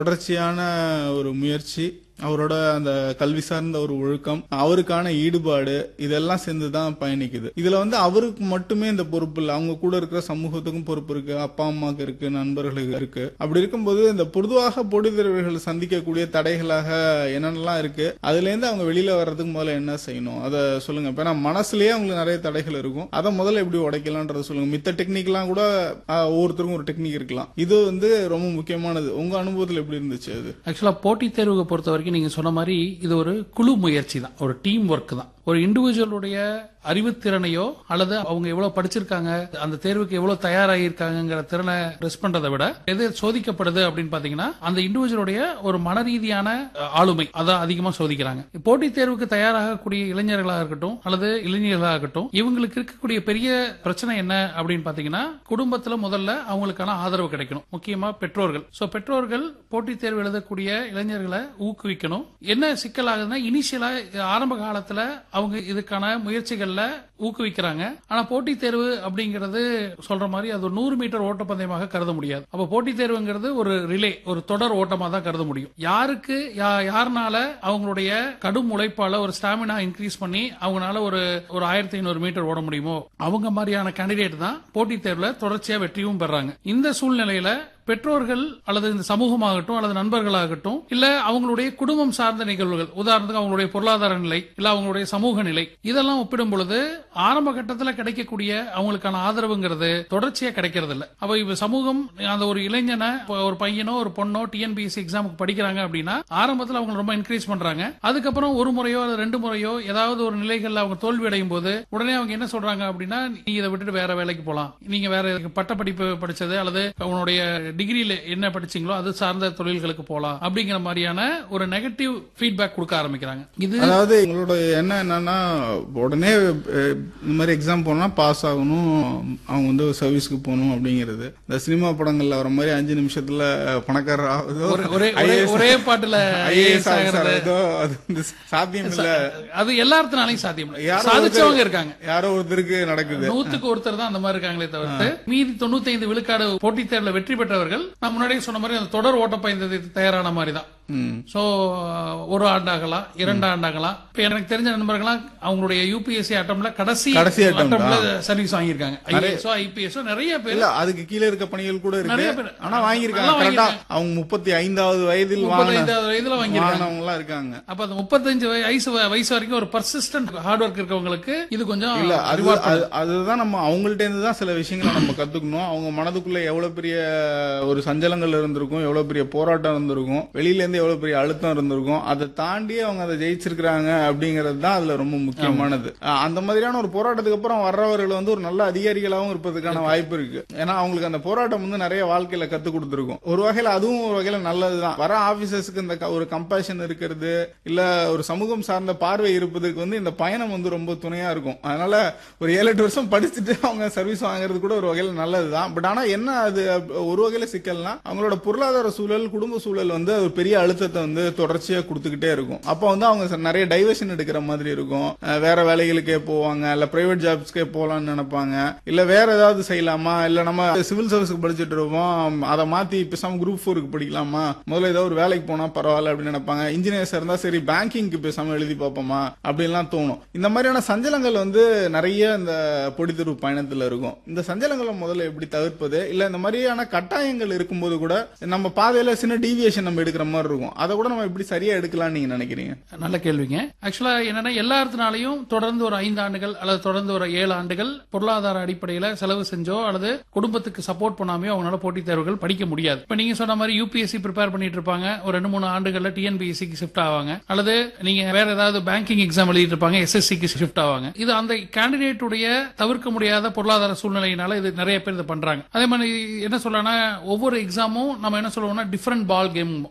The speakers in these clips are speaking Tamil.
தொடர்ச்சியான ஒரு முயற்சி அவரோட அந்த கல்வி சார்ந்த ஒரு ஒழுக்கம் அவருக்கான ஈடுபாடு இதெல்லாம் சேர்ந்து தான் பயணிக்குது இதுல வந்து அவருக்கு மட்டுமே இந்த பொறுப்பு இல்லை அவங்க கூட இருக்கிற சமூகத்துக்கும் பொறுப்பு இருக்கு அப்பா அம்மாவுக்கு இருக்கு நண்பர்களுக்கு இருக்கு அப்படி இருக்கும்போது இந்த பொதுவாக போட்டித் தேர்வுகள் சந்திக்கக்கூடிய தடைகளாக என்னென்னலாம் இருக்கு அதுல இருந்து அவங்க வெளியில வர்றதுக்கு முதல்ல என்ன செய்யணும் அதை சொல்லுங்க இப்ப நான் மனசுலயே அவங்களுக்கு நிறைய தடைகள் இருக்கும் அதை முதல்ல எப்படி உடைக்கலாம்ன்றத சொல்லுங்க மித்த டெக்னிக்லாம் கூட ஆஹ், ஒவ்வொருத்தருக்கும் ஒரு டெக்னிக் இருக்கலாம் இது வந்து ரொம்ப முக்கியமானது உங்க அனுபவத்துல எப்படி இருந்துச்சு அது ஆக்சுவலா போட்டித் தேர்வுக்கு பொறுத்த வரைக்கும் நீங்க சொன்ன மாதிரி இது ஒரு குழு முயற்சி தான் ஒரு டீம் ஒர்க் தான் ஒரு இண்டிவிஜுவலுடைய அறிவுத்திறனையோ அல்லது அவங்க எவ்வளவு படிச்சிருக்காங்க அந்த தேர்வுக்கு எவ்வளவு தயாராகியிருக்காங்கிற திறனை டெஸ்ட் பண்றதை விட எது சோதிக்கப்படுது அப்படின்னு பாத்தீங்கன்னா அந்த இண்டிவிஜுவலுடைய ஒரு மன ரீதியான அஹ், ஆளுமை அதான் அதிகமா சோதிக்கிறாங்க போட்டித் தேர்வுக்கு தயாராகக்கூடிய இளைஞர்களாக இருக்கட்டும் அல்லது இளைஞர்களாக இருக்கட்டும் இவங்களுக்கு இருக்கக்கூடிய பெரிய பிரச்சனை என்ன அப்படின்னு பாத்தீங்கன்னா குடும்பத்துல முதல்ல அவங்களுக்கான ஆதரவு கிடைக்கணும் முக்கியமா பெற்றோர்கள் சோ பெற்றோர்கள் போட்டித் தேர்வு எழுதக்கூடிய இளைஞர்களை ஊக்குவிக்கணும் என்ன சிக்கல் ஆகுதுன்னா இனிஷியலா ஆரம்ப காலத்துல அவங்க இதுக்கான முயற்சிகள்ல ஊக்குவிக்கிறாங்க ஆனா போட்டித் தேர்வு அப்படிங்கிறது சொல்ற மாதிரி அது ஒரு நூறு மீட்டர் ஓட்டப்பந்தயமாக கருத முடியாது அப்ப போட்டித் தேர்வுங்கிறது ஒரு ரிலே ஒரு தொடர் ஓட்டமா தான் கருத முடியும் யாருக்கு யா- யாருனால அவங்களுடைய கடும் உழைப்பால ஒரு ஸ்டாமினா இன்க்ரீஸ் பண்ணி அவங்களால ஒரு ஒரு ஆயிரத்தி ஐநூறு மீட்டர் ஓட முடியுமோ அவங்க மாதிரியான கேண்டிடேட் தான் போட்டித் தேர்வுல தொடர்ச்சியா வெற்றியும் பெறாங்க இந்த சூழ்நிலையில பெற்றோர்கள் அல்லது இந்த சமூகமாகட்டும் அல்லது நண்பர்களாகட்டும் இல்ல அவங்களுடைய குடும்பம் சார்ந்த நிகழ்வுகள் உதாரணத்துக்கு அவங்களுடைய பொருளாதார நிலை இல்ல அவங்களுடைய சமூக நிலை இதெல்லாம் ஒப்பிடும் பொழுது ஆரம்ப கட்டத்துல கிடைக்கக்கூடிய அவங்களுக்கான ஆதரவுங்கிறது தொடர்ச்சியா கிடைக்கிறது இல்ல அப்ப இப்ப சமூகம் அந்த ஒரு இளைஞனை இப்ப ஒரு பையனோ ஒரு பொண்ணோ டிஎன்பிஎஸ்சி எக்ஸாமுக்கு படிக்கிறாங்க அப்படின்னா ஆரம்பத்துல அவங்க ரொம்ப என்கரேஜ் பண்றாங்க அதுக்கப்புறம் ஒரு முறையோ அல்லது ரெண்டு முறையோ ஏதாவது ஒரு நிலைகள்ல அவங்க தோல்வி அடையும் போது உடனே அவங்க என்ன சொல்றாங்க அப்படின்னா நீ இதை விட்டுட்டு வேற வேலைக்கு போலாம் நீங்க வேற பட்ட படிப்பு படிச்சது அல்லது உன்னுடைய டிகிரியில என்ன படிச்சீங்களோ அது சார்ந்த தொழில்களுக்கு போலாம் அப்படிங்கிற மாதிரியான ஒரு நெகட்டிவ் ஃபீட்பேக் கொடுக்க ஆரம்பிக்கிறாங்க இது அதாவது எங்களோட எண்ணம் என்னன்னா உடனே அஹ், இந்த மாதிரி எக்ஸாம் போனா பாஸ் ஆகணும் அவங்க வந்து சர்வீஸ்க்கு போகணும் அப்படிங்கிறது இந்த சினிமா படங்கள்ல வர மாதிரி அஞ்சு நிமிஷத்துல பணக்காரர் ஆகுதோ ஒரு- ஒரே ஒரே ஒரே பாட்டுல ஐஏஎஸ் IAS ஆகிறது ஆகிறதோ அது வந்து சாத்தியம் இல்ல அது எல்லாத்தினாலையும் சாத்தியம் இல்ல. யாரோ சாதிச்சவங்க ஒருத்தர்- இருக்காங்க யாரோ ஒருத்தருக்கு நடக்குது நூத்துக்கு ஒருத்தர் தான் அந்த மாதிரி இருக்காங்களே தவிர்த்து மீதி தொண்ணூத்தி ஐந்து விழுக்காடு போட்டித் தேர்வுல வெற்றி பெற்றவர்கள் நான் முன்னாடியே சொன்ன மாதிரி அந்த தொடர் ஓட்டப்பந்தயத்துக்கு தயாரான மாதிரி தான் ம். சோ ஒரு ஆண்டாகலாம் இரண்டு ஆண்டாகலாம் இப்ப எனக்கு தெரிஞ்ச நண்பர்கள்லாம் அவங்களுடைய யூபிஎஸ்சி அட்டம்ல கடைசி கடைசி attempt அட்டம்ல சர்வீஸ் வாங்கியிருக்காங்க ஐஏஎஸ்ஓ ஐபிஎஸ்ஓ நிறைய பேர் இல்ல அதுக்கு கீழே இருக்க பணிகள் கூட நிறைய இருக்கு பேர். ஆனா வாங்கியிருக்காங்க நல்லா கரெக்டா அவங்க முப்பத்தி ஐந்தாவது வயதில் வாங்கின முப்பத்தைந்தாவது வயதுல வாங்கியிருக்காங்க வாங்கினவங்க எல்லாம் இருக்காங்க அப்ப அந்த முப்பத்தஞ்சு வயசு வயசு வரைக்கும் ஒரு பர்சிஸ்டன்ட் ஹார்ட் ஒர்க் இருக்கவங்களுக்கு இது கொஞ்சம் இல்ல அது reward அது- அதுதான் நம்ம அவங்கள்ட்ட இருந்து தான் சில விஷயங்களை நம்ம கத்துக்கணும் அவங்க மனதுக்குள்ள எவ்வளவு பெரிய ஒரு சஞ்சலங்கள் இருந்திருக்கும் எவ்வளவு பெரிய போராட்டம் இருந்திருக்கும் வெளியில இருந்து எவ்வளவு பெரிய அழுத்தம் இருந்திருக்கும் அதை தாண்டி அவங்க அதை ஜெயிச்சிருக்கிறாங்க அப்படிங்கிறது தான் அதுல ரொம்ப முக்கியமானது அஹ் அந்த மாதிரியான ஒரு போராட்டத்துக்கு அப்புறம் வர்றவர்கள் வந்து ஒரு நல்ல அதிகாரிகளாகவும் இருப்பதுக்கான வாய்ப்பு இருக்கு ஏன்னா அவங்களுக்கு அந்த போராட்டம் வந்து நிறைய வாழ்க்கையில கத்து கொடுத்துருக்கும் ஒரு வகையில அதுவும் ஒரு வகையில நல்லதுதான் வர ஆபீசர்ஸ்க்கு இந்த க- ஒரு கம்பேஷன் இருக்கிறது இல்ல ஒரு சமூகம் சார்ந்த பார்வை இருப்பதுக்கு வந்து இந்த பயணம் வந்து ரொம்ப துணையா இருக்கும் அதனால ஒரு ஏழு எட்டு வருஷம் படிச்சுட்டு அவங்க சர்வீஸ் வாங்குறது கூட ஒரு வகையில நல்லதுதான் பட் ஆனா என்ன அது அப்- ஒரு வகையில சிக்கல்னா அவங்களோட பொருளாதார சூழல் குடும்ப சூழல் வந்து ஒரு பெரிய அழுத்தத்தை வந்து தொடர்ச்சியா கொடுத்துக்கிட்டே இருக்கும் அப்போ வந்து அவங்க ச- நிறைய டைவர்ஷன் எடுக்கிற மாதிரி இருக்கும் அஹ் வேற வேலைகளுக்கே போவாங்க இல்ல பிரைவேட் ஜாப்ஸ்க்கே போலாம்னு நினைப்பாங்க இல்ல வேற ஏதாவது செய்யலாமா இல்ல நம்ம சிவில் சர்வீஸ்க்கு படிச்சுட்டு இருப்போம் அதை மாத்தி பேசாம குரூப் ஃபோருக்கு படிக்கலாமா முதல்ல ஏதோ ஒரு வேலைக்கு போனா பரவாயில்ல அப்படின்னு நினைப்பாங்க இன்ஜினியர்ஸ் இருந்தா சரி பேங்கிங்க்கு பேசாம எழுதி பார்ப்போமா அப்படின்லாம் தோணும் இந்த மாதிரியான சஞ்சலங்கள் வந்து நிறைய இந்த பொடித்தெரு பயணத்துல இருக்கும் இந்த சஞ்சலங்களை முதல்ல எப்படி தவிர்ப்பது இல்ல இந்த மாதிரியான கட்டாயங்கள் இருக்கும்போது கூட நம்ம பாதையில சின்ன டீவியேஷன் நம்ம எடுக்கிற மாதிரி இருக்கும் அதை கூட நம்ம எப்படி சரியா எடுக்கலாம்னு நீங்க நினைக்கிறீங்க நல்ல கேள்விங்க ஆக்சுவலா என்னன்னா எல்லாத்தினாலையும் தொடர்ந்து ஒரு ஐந்து ஆண்டுகள் அல்லது தொடர்ந்து ஒரு ஏழு ஆண்டுகள் பொருளாதார அடிப்படையில செலவு செஞ்சோ அல்லது குடும்பத்துக்கு சப்போர்ட் பண்ணாமையோ அவங்களால போட்டித் தேர்வுகள் படிக்க முடியாது இப்ப நீங்க சொன்ன மாதிரி யூபிஎஸ்சி ப்ரிப்பேர் பண்ணிட்டு இருப்பாங்க ஒரு ரெண்டு மூணு ஆண்டுகள்ல டிஎன்பிஎஸ்சிக்கு ஷிஃப்ட் ஆவாங்க அல்லது நீங்க வேற ஏதாவது பேங்கிங் எக்ஸாம் எழுதிட்டு இருப்பாங்க எஸ்எஸ்சிக்கு ஷிஃப்ட் ஆவாங்க இது அந்த கேண்டிடேட் உடைய தவிர்க்க முடியாத பொருளாதார சூழ்நிலையினால இது நிறைய பேர் இதை பண்றாங்க அதே மாதிரி என்ன சொல்லனா ஒவ்வொரு எக்ஸாமும் நம்ம என்ன சொல்லுவோம்னா different ball game football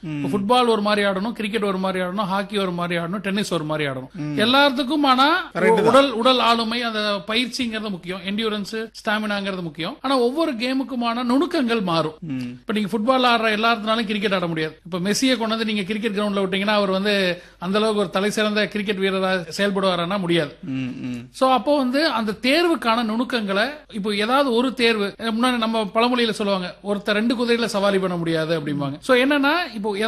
football ஒரு மாதிரி ஆடணும் கிரிக்கெட் ஒரு மாதிரி ஆடணும் ஹாக்கி ஒரு மாதிரி ஆடணும் டென்னிஸ் ஒரு மாதிரி ஆடணும் எல்லாத்துக்கும் ஆனா உடல் உடல் ஆளுமை அந்த பயிற்சிங்கிறது முக்கியம் என்டியூரன்ஸ் ஸ்டாமினாங்கிறது முக்கியம் ஆனா ஒவ்வொரு கேமுக்குமான நுணுக்கங்கள் மாறும் இப்ப நீங்க ஃபுட்பால் ஆடுற எல்லாத்தினாலும் கிரிக்கெட் ஆட முடியாது இப்ப மெஸ்ஸியை கொண்டு வந்து நீங்க கிரிக்கெட் கிரவுண்ட்ல விட்டீங்கன்னா அவர் வந்து அந்த அளவுக்கு ஒரு தலை சிறந்த கிரிக்கெட் வீரரா செயல்படுவாரானா முடியாது ம், ம். சோ அப்போ வந்து அந்த தேர்வுக்கான நுணுக்கங்களை இப்போ ஏதாவது ஒரு தேர்வு முன்னாடி நம்ம பழமொழியில சொல்லுவாங்க ஒருத்தர் ரெண்டு குதிரையில சவாரி பண்ண முடியாது அப்படிம்பாங்க சோ என்னன்னா இப்போ